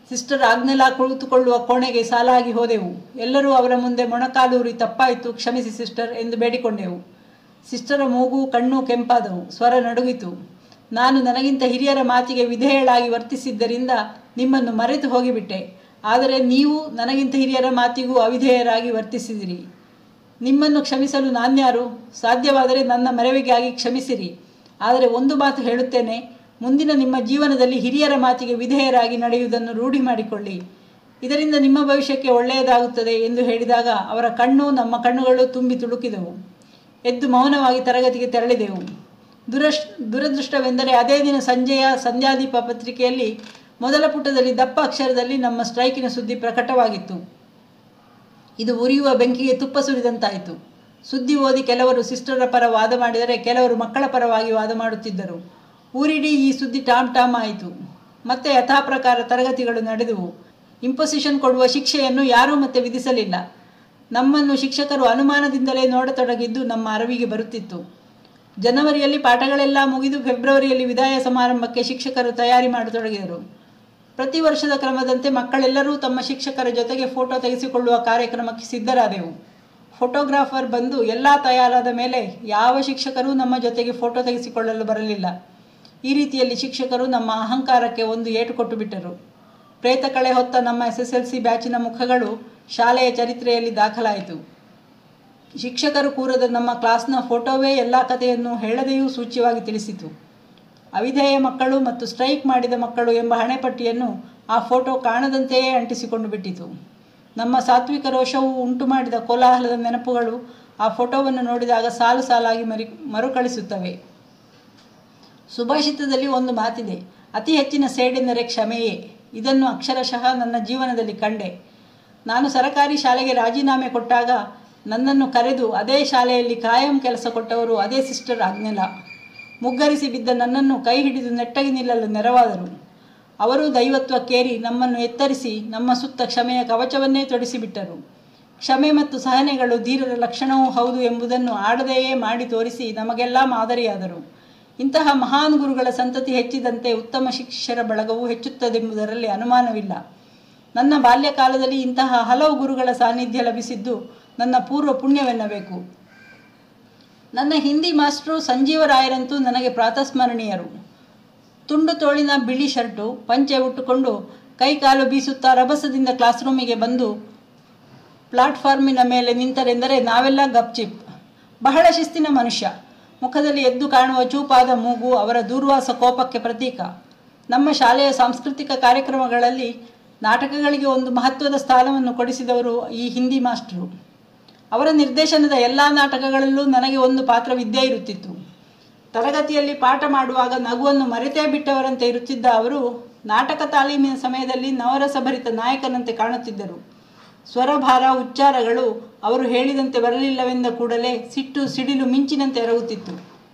ಸಿಸ್ಟರ್ ಆಗ್ನೆಲಾ ಕುಳಿತುಕೊಳ್ಳುವ ಕೋಣೆಗೆ ಸಾಲಾಗಿ ಹೋದೆವು ಎಲ್ಲರೂ ಅವರ ಮುಂದೆ ಮೊಣಕಾಲೂರಿ ತಪ್ಪಾಯಿತು ಕ್ಷಮಿಸಿ ಸಿಸ್ಟರ್ ಎಂದು ಬೇಡಿಕೊಂಡೆವು ಸಿಸ್ಟರ ಮೂಗು ಕಣ್ಣು ಕೆಂಪಾದವು ಸ್ವರ ನಡುಗಿತು ನಾನು ನನಗಿಂತ ಹಿರಿಯರ ಮಾತಿಗೆ ವಿಧೇಯಳಾಗಿ ವರ್ತಿಸಿದ್ದರಿಂದ ನಿಮ್ಮನ್ನು ಮರೆತು ಹೋಗಿಬಿಟ್ಟೆ ಆದರೆ ನೀವು ನನಗಿಂತ ಹಿರಿಯರ ಮಾತಿಗೂ ಅವಿಧೇಯರಾಗಿ ವರ್ತಿಸಿದಿರಿ ನಿಮ್ಮನ್ನು ಕ್ಷಮಿಸಲು ನಾನ್ಯಾರು ಸಾಧ್ಯವಾದರೆ ನನ್ನ ಮರೆವಿಗಾಗಿ ಕ್ಷಮಿಸಿರಿ ಆದರೆ ಒಂದು ಮಾತು ಹೇಳುತ್ತೇನೆ ಮುಂದಿನ ನಿಮ್ಮ ಜೀವನದಲ್ಲಿ ಹಿರಿಯರ ಮಾತಿಗೆ ವಿಧೇಯರಾಗಿ ನಡೆಯುವುದನ್ನು ರೂಢಿ ಮಾಡಿಕೊಳ್ಳಿ ಇದರಿಂದ ನಿಮ್ಮ ಭವಿಷ್ಯಕ್ಕೆ ಒಳ್ಳೆಯದಾಗುತ್ತದೆ ಎಂದು ಹೇಳಿದಾಗ ಅವರ ಕಣ್ಣು ನಮ್ಮ ಕಣ್ಣುಗಳು ತುಂಬಿ ತುಳುಕಿದವು ಎದ್ದು ಮೌನವಾಗಿ ತರಗತಿಗೆ ತೆರಳಿದೆವು ದುರಶ್ ದುರದೃಷ್ಟವೆಂದರೆ ಅದೇ ದಿನ ಸಂಜೆಯ ಸಂಧ್ಯಾದೀಪ ಪತ್ರಿಕೆಯಲ್ಲಿ ಮೊದಲ ಪುಟದಲ್ಲಿ ದಪ್ಪ ಅಕ್ಷರದಲ್ಲಿ ನಮ್ಮ ಸ್ಟ್ರೈಕಿನ ಸುದ್ದಿ ಪ್ರಕಟವಾಗಿತ್ತು ಇದು ಉರಿಯುವ ಬೆಂಕಿಗೆ ತುಪ್ಪ ಸುರಿದಂತಾಯಿತು ಸುದ್ದಿ ಓದಿ ಕೆಲವರು ಸಿಸ್ಟರ ಪರ ವಾದ ಮಾಡಿದರೆ ಕೆಲವರು ಮಕ್ಕಳ ಪರವಾಗಿ ವಾದ ಮಾಡುತ್ತಿದ್ದರು ಊರಿಡೀ ಈ ಸುದ್ದಿ ಟಾಮ್ ಟಾಮ್ ಆಯಿತು ಮತ್ತೆ ಯಥಾಪ್ರಕಾರ ತರಗತಿಗಳು ನಡೆದುವು ಇಂಪೊಸಿಷನ್ ಕೊಡುವ ಶಿಕ್ಷೆಯನ್ನು ಯಾರೂ ಮತ್ತೆ ವಿಧಿಸಲಿಲ್ಲ ನಮ್ಮನ್ನು ಶಿಕ್ಷಕರು ಅನುಮಾನದಿಂದಲೇ ನೋಡತೊಡಗಿದ್ದು ನಮ್ಮ ಅರಿವಿಗೆ ಬರುತ್ತಿತ್ತು ಜನವರಿಯಲ್ಲಿ ಪಾಠಗಳೆಲ್ಲ ಮುಗಿದು ಫೆಬ್ರವರಿಯಲ್ಲಿ ವಿದಾಯ ಸಮಾರಂಭಕ್ಕೆ ಶಿಕ್ಷಕರು ತಯಾರಿ ಮಾಡತೊಡಗಿದರು ಪ್ರತಿ ವರ್ಷದ ಕ್ರಮದಂತೆ ಮಕ್ಕಳೆಲ್ಲರೂ ತಮ್ಮ ಶಿಕ್ಷಕರ ಜೊತೆಗೆ ಫೋಟೋ ತೆಗೆಸಿಕೊಳ್ಳುವ ಕಾರ್ಯಕ್ರಮಕ್ಕೆ ಸಿದ್ಧರಾದೆವು ಫೋಟೋಗ್ರಾಫರ್ ಬಂದು ಎಲ್ಲ ತಯಾರಾದ ಮೇಲೆ ಯಾವ ಶಿಕ್ಷಕರೂ ನಮ್ಮ ಜೊತೆಗೆ ಫೋಟೋ ತೆಗೆಸಿಕೊಳ್ಳಲು ಬರಲಿಲ್ಲ ಈ ರೀತಿಯಲ್ಲಿ ಶಿಕ್ಷಕರು ನಮ್ಮ ಅಹಂಕಾರಕ್ಕೆ ಒಂದು ಏಟು ಕೊಟ್ಟು ಬಿಟ್ಟರು ಪ್ರೇತಕಳೆ ಹೊತ್ತ ನಮ್ಮ ಎಸ್ ಎಸ್ ಎಲ್ ಸಿ ಬ್ಯಾಚಿನ ಮುಖಗಳು ಶಾಲೆಯ ಚರಿತ್ರೆಯಲ್ಲಿ ದಾಖಲಾಯಿತು ಶಿಕ್ಷಕರು ಕೂರದ ನಮ್ಮ ಕ್ಲಾಸ್ನ ಫೋಟೋವೇ ಎಲ್ಲ ಕಥೆಯನ್ನು ಹೇಳದೆಯೂ ಸೂಚ್ಯವಾಗಿ ತಿಳಿಸಿತು ಅವಿಧೇಯ ಮಕ್ಕಳು ಮತ್ತು ಸ್ಟ್ರೈಕ್ ಮಾಡಿದ ಮಕ್ಕಳು ಎಂಬ ಹಣೆಪಟ್ಟಿಯನ್ನು ಆ ಫೋಟೋ ಕಾಣದಂತೆಯೇ ಅಂಟಿಸಿಕೊಂಡು ಬಿಟ್ಟಿತು ನಮ್ಮ ಸಾತ್ವಿಕ ರೋಷವು ಉಂಟು ಮಾಡಿದ ಕೋಲಾಹಲದ ನೆನಪುಗಳು ಆ ಫೋಟೋವನ್ನು ನೋಡಿದಾಗ ಸಾಲು ಸಾಲಾಗಿ ಮರಿ ಮರುಕಳಿಸುತ್ತವೆ ಸುಭಾಷಿತದಲ್ಲಿ ಒಂದು ಮಾತಿದೆ ಅತಿ ಹೆಚ್ಚಿನ ಸೇಡೆಂದರೆ ಕ್ಷಮೆಯೇ ಇದನ್ನು ಅಕ್ಷರಶಃ ನನ್ನ ಜೀವನದಲ್ಲಿ ಕಂಡೆ ನಾನು ಸರಕಾರಿ ಶಾಲೆಗೆ ರಾಜೀನಾಮೆ ಕೊಟ್ಟಾಗ ನನ್ನನ್ನು ಕರೆದು ಅದೇ ಶಾಲೆಯಲ್ಲಿ ಕಾಯಂ ಕೆಲಸ ಕೊಟ್ಟವರು ಅದೇ ಸಿಸ್ಟರ್ ಆಗ್ನೆಲ ಮುಗ್ಗರಿಸಿ ಬಿದ್ದ ನನ್ನನ್ನು ಕೈ ಹಿಡಿದು ನೆಟ್ಟಗೆ ನಿಲ್ಲಲು ನೆರವಾದರು ಅವರು ದೈವತ್ವಕ್ಕೇರಿ ನಮ್ಮನ್ನು ಎತ್ತರಿಸಿ ನಮ್ಮ ಸುತ್ತ ಕ್ಷಮೆಯ ಕವಚವನ್ನೇ ತೊಡಿಸಿಬಿಟ್ಟರು ಕ್ಷಮೆ ಮತ್ತು ಸಹನೆಗಳು ಧೀರರ ಲಕ್ಷಣವೂ ಹೌದು ಎಂಬುದನ್ನು ಆಡದೆಯೇ ಮಾಡಿ ತೋರಿಸಿ ನಮಗೆಲ್ಲ ಮಾದರಿಯಾದರು ಇಂತಹ ಮಹಾನ್ ಗುರುಗಳ ಸಂತತಿ ಹೆಚ್ಚಿದಂತೆ ಉತ್ತಮ ಶಿಷ್ಯರ ಬಳಗವು ಹೆಚ್ಚುತ್ತದೆಂಬುದರಲ್ಲಿ ಅನುಮಾನವಿಲ್ಲ ನನ್ನ ಬಾಲ್ಯಕಾಲದಲ್ಲಿ ಇಂತಹ ಹಲವು ಗುರುಗಳ ಸಾನ್ನಿಧ್ಯ ಲಭಿಸಿದ್ದು ನನ್ನ ಪೂರ್ವ ಪುಣ್ಯವೆನ್ನಬೇಕು ನನ್ನ ಹಿಂದಿ ಮಾಸ್ಟ್ರು ಸಂಜೀವರಾಯರಂತೂ ನನಗೆ ಪ್ರಾತಸ್ಮರಣೀಯರು ತುಂಡು ತೋಳಿನ ಬಿಳಿ ಶರ್ಟು ಪಂಚೆ ಉಟ್ಟುಕೊಂಡು ಕೈ ಕಾಲು ಬೀಸುತ್ತಾ ರಭಸದಿಂದ ಕ್ಲಾಸ್ ರೂಮಿಗೆ ಬಂದು ಪ್ಲಾಟ್ಫಾರ್ಮಿನ ಮೇಲೆ ನಿಂತರೆಂದರೆ ನಾವೆಲ್ಲ ಗಪ್ಚಿಪ್ ಬಹಳ ಶಿಸ್ತಿನ ಮನುಷ್ಯ ಮುಖದಲ್ಲಿ ಎದ್ದು ಕಾಣುವ ಚೂಪಾದ ಮೂಗು ಅವರ ದೂರ್ವಾಸ ಕೋಪಕ್ಕೆ ಪ್ರತೀಕ ನಮ್ಮ ಶಾಲೆಯ ಸಾಂಸ್ಕೃತಿಕ ಕಾರ್ಯಕ್ರಮಗಳಲ್ಲಿ ನಾಟಕಗಳಿಗೆ ಒಂದು ಮಹತ್ವದ ಸ್ಥಾನವನ್ನು ಕೊಡಿಸಿದವರು ಈ ಹಿಂದಿ ಮಾಸ್ಟರು ಅವರ ನಿರ್ದೇಶನದ ಎಲ್ಲ ನಾಟಕಗಳಲ್ಲೂ ನನಗೆ ಒಂದು ಪಾತ್ರವಿದ್ದೇ ಇರುತ್ತಿತ್ತು ತರಗತಿಯಲ್ಲಿ ಪಾಠ ಮಾಡುವಾಗ ನಗುವನ್ನು ಮರೆತೇ ಬಿಟ್ಟವರಂತೆ ಇರುತ್ತಿದ್ದ ಅವರು ನಾಟಕ ತಾಲೀಮಿನ ಸಮಯದಲ್ಲಿ ನವರಸಭರಿತ ನಾಯಕನಂತೆ ಕಾಣುತ್ತಿದ್ದರು ಸ್ವರಭಾರ ಉಚ್ಚಾರಗಳು ಅವರು ಹೇಳಿದಂತೆ ಬರಲಿಲ್ಲವೆಂದ ಕೂಡಲೇ ಸಿಟ್ಟು ಸಿಡಿಲು ಮಿಂಚಿನಂತೆ ಎರಗುತ್ತಿತ್ತು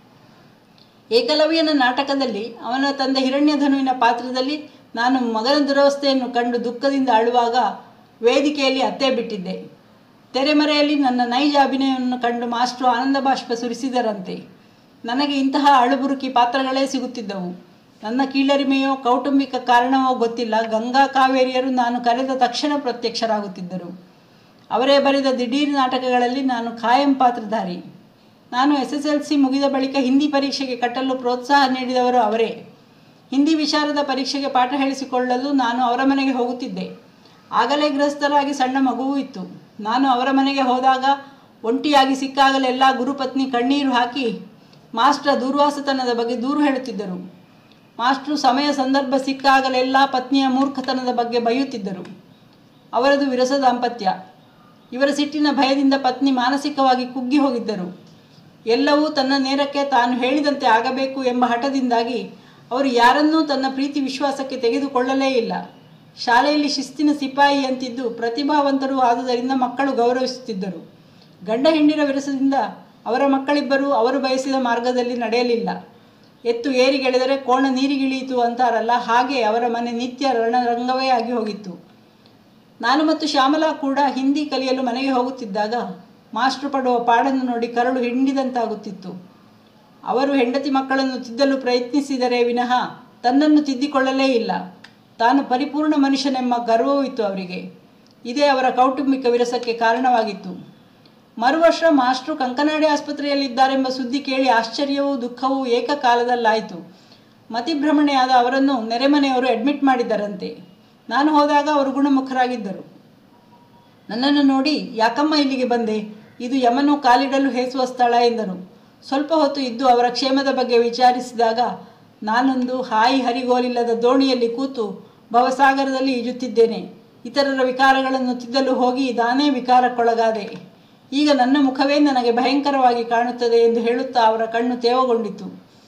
ಏಕಲವ್ಯನ ನಾಟಕದಲ್ಲಿ ಅವನ ತಂದೆ ಹಿರಣ್ಯಧನುವಿನ ಪಾತ್ರದಲ್ಲಿ ನಾನು ಮಗನ ದುರವಸ್ಥೆಯನ್ನು ಕಂಡು ದುಃಖದಿಂದ ಅಳುವಾಗ ವೇದಿಕೆಯಲ್ಲಿ ಅತ್ತೇ ಬಿಟ್ಟಿದ್ದೆ ತೆರೆಮರೆಯಲ್ಲಿ ನನ್ನ ನೈಜ ಅಭಿನಯವನ್ನು ಕಂಡು ಮಾಸ್ಟ್ರು ಆನಂದ ಬಾಷ್ಪ ಸುರಿಸಿದರಂತೆ ನನಗೆ ಇಂತಹ ಅಳುಬುರುಕಿ ಪಾತ್ರಗಳೇ ಸಿಗುತ್ತಿದ್ದವು ನನ್ನ ಕೀಳರಿಮೆಯೋ ಕೌಟುಂಬಿಕ ಕಾರಣವೋ ಗೊತ್ತಿಲ್ಲ ಗಂಗಾ ಕಾವೇರಿಯರು ನಾನು ಕರೆದ ತಕ್ಷಣ ಪ್ರತ್ಯಕ್ಷರಾಗುತ್ತಿದ್ದರು ಅವರೇ ಬರೆದ ದಿಢೀರ್ ನಾಟಕಗಳಲ್ಲಿ ನಾನು ಖಾಯಂ ಪಾತ್ರಧಾರಿ ನಾನು ಎಸ್ ಎಸ್ ಎಲ್ ಸಿ ಮುಗಿದ ಬಳಿಕ ಹಿಂದಿ ಪರೀಕ್ಷೆಗೆ ಕಟ್ಟಲು ಪ್ರೋತ್ಸಾಹ ನೀಡಿದವರು ಅವರೇ ಹಿಂದಿ ವಿಚಾರದ ಪರೀಕ್ಷೆಗೆ ಪಾಠ ಹೇಳಿಸಿಕೊಳ್ಳಲು ನಾನು ಅವರ ಮನೆಗೆ ಹೋಗುತ್ತಿದ್ದೆ ಆಗಲೇ ಗೃಹಸ್ಥರಾಗಿ ಸಣ್ಣ ಮಗುವೂ ಇತ್ತು ನಾನು ಅವರ ಮನೆಗೆ ಹೋದಾಗ ಒಂಟಿಯಾಗಿ ಸಿಕ್ಕಾಗಲೆಲ್ಲ ಗುರುಪತ್ನಿ ಕಣ್ಣೀರು ಹಾಕಿ ಮಾಸ್ಟರ್ ದೂರ್ವಾಸತನದ ಬಗ್ಗೆ ದೂರು ಹೇಳುತ್ತಿದ್ದರು ಮಾಸ್ಟ್ರು ಸಮಯ ಸಂದರ್ಭ ಸಿಕ್ಕಾಗಲೆಲ್ಲ ಪತ್ನಿಯ ಮೂರ್ಖತನದ ಬಗ್ಗೆ ಬೈಯುತ್ತಿದ್ದರು ಅವರದು ವಿರಸ ದಾಂಪತ್ಯ ಇವರ ಸಿಟ್ಟಿನ ಭಯದಿಂದ ಪತ್ನಿ ಮಾನಸಿಕವಾಗಿ ಕುಗ್ಗಿ ಹೋಗಿದ್ದರು ಎಲ್ಲವೂ ತನ್ನ ನೇರಕ್ಕೆ ತಾನು ಹೇಳಿದಂತೆ ಆಗಬೇಕು ಎಂಬ ಹಠದಿಂದಾಗಿ ಅವರು ಯಾರನ್ನೂ ತನ್ನ ಪ್ರೀತಿ ವಿಶ್ವಾಸಕ್ಕೆ ತೆಗೆದುಕೊಳ್ಳಲೇ ಇಲ್ಲ ಶಾಲೆಯಲ್ಲಿ ಶಿಸ್ತಿನ ಸಿಪಾಯಿ ಅಂತಿದ್ದು ಪ್ರತಿಭಾವಂತರೂ ಆದುದರಿಂದ ಮಕ್ಕಳು ಗೌರವಿಸುತ್ತಿದ್ದರು ಗಂಡ ಹೆಂಡಿನ ವಿರಸದಿಂದ ಅವರ ಮಕ್ಕಳಿಬ್ಬರೂ ಅವರು ಬಯಸಿದ ಮಾರ್ಗದಲ್ಲಿ ನಡೆಯಲಿಲ್ಲ ಎತ್ತು ಏರಿಗೆಳೆದರೆ ಕೋಣ ನೀರಿಗಿಳಿಯಿತು ಅಂತಾರಲ್ಲ ಹಾಗೆ ಅವರ ಮನೆ ನಿತ್ಯ ರಣರಂಗವೇ ಆಗಿ ಹೋಗಿತ್ತು ನಾನು ಮತ್ತು ಶ್ಯಾಮಲಾ ಕೂಡ ಹಿಂದಿ ಕಲಿಯಲು ಮನೆಗೆ ಹೋಗುತ್ತಿದ್ದಾಗ ಮಾಸ್ಟ್ರು ಪಡುವ ಪಾಡನ್ನು ನೋಡಿ ಕರಳು ಹಿಂಡಿದಂತಾಗುತ್ತಿತ್ತು ಅವರು ಹೆಂಡತಿ ಮಕ್ಕಳನ್ನು ತಿದ್ದಲು ಪ್ರಯತ್ನಿಸಿದರೆ ವಿನಃ ತನ್ನನ್ನು ತಿದ್ದಿಕೊಳ್ಳಲೇ ಇಲ್ಲ ತಾನು ಪರಿಪೂರ್ಣ ಮನುಷ್ಯನೆಂಬ ಗರ್ವವೂ ಇತ್ತು ಅವರಿಗೆ ಇದೇ ಅವರ ಕೌಟುಂಬಿಕ ವಿರಸಕ್ಕೆ ಕಾರಣವಾಗಿತ್ತು ಮರುವರ್ಷ ಮಾಸ್ಟ್ರು ಕಂಕನಾಡಿ ಆಸ್ಪತ್ರೆಯಲ್ಲಿದ್ದಾರೆಂಬ ಸುದ್ದಿ ಕೇಳಿ ಆಶ್ಚರ್ಯವೂ ದುಃಖವೂ ಏಕಕಾಲದಲ್ಲಾಯಿತು ಮತಿಭ್ರಮಣೆಯಾದ ಅವರನ್ನು ನೆರೆಮನೆಯವರು ಅಡ್ಮಿಟ್ ಮಾಡಿದ್ದರಂತೆ ನಾನು ಹೋದಾಗ ಅವರು ಗುಣಮುಖರಾಗಿದ್ದರು ನನ್ನನ್ನು ನೋಡಿ ಯಾಕಮ್ಮ ಇಲ್ಲಿಗೆ ಬಂದೆ ಇದು ಯಮನು ಕಾಲಿಡಲು ಹೇಸುವ ಸ್ಥಳ ಎಂದರು ಸ್ವಲ್ಪ ಹೊತ್ತು ಇದ್ದು ಅವರ ಕ್ಷೇಮದ ಬಗ್ಗೆ ವಿಚಾರಿಸಿದಾಗ ನಾನೊಂದು ಹಾಯಿ ಹರಿಗೋಲಿಲ್ಲದ ದೋಣಿಯಲ್ಲಿ ಕೂತು ಭವಸಾಗರದಲ್ಲಿ ಈಜುತ್ತಿದ್ದೇನೆ ಇತರರ ವಿಕಾರಗಳನ್ನು ತಿದ್ದಲು ಹೋಗಿ ನಾನೇ ವಿಕಾರಕ್ಕೊಳಗಾದೆ ಈಗ ನನ್ನ ಮುಖವೇ ನನಗೆ ಭಯಂಕರವಾಗಿ ಕಾಣುತ್ತದೆ ಎಂದು ಹೇಳುತ್ತಾ ಅವರ ಕಣ್ಣು ತೇವಗೊಂಡಿತು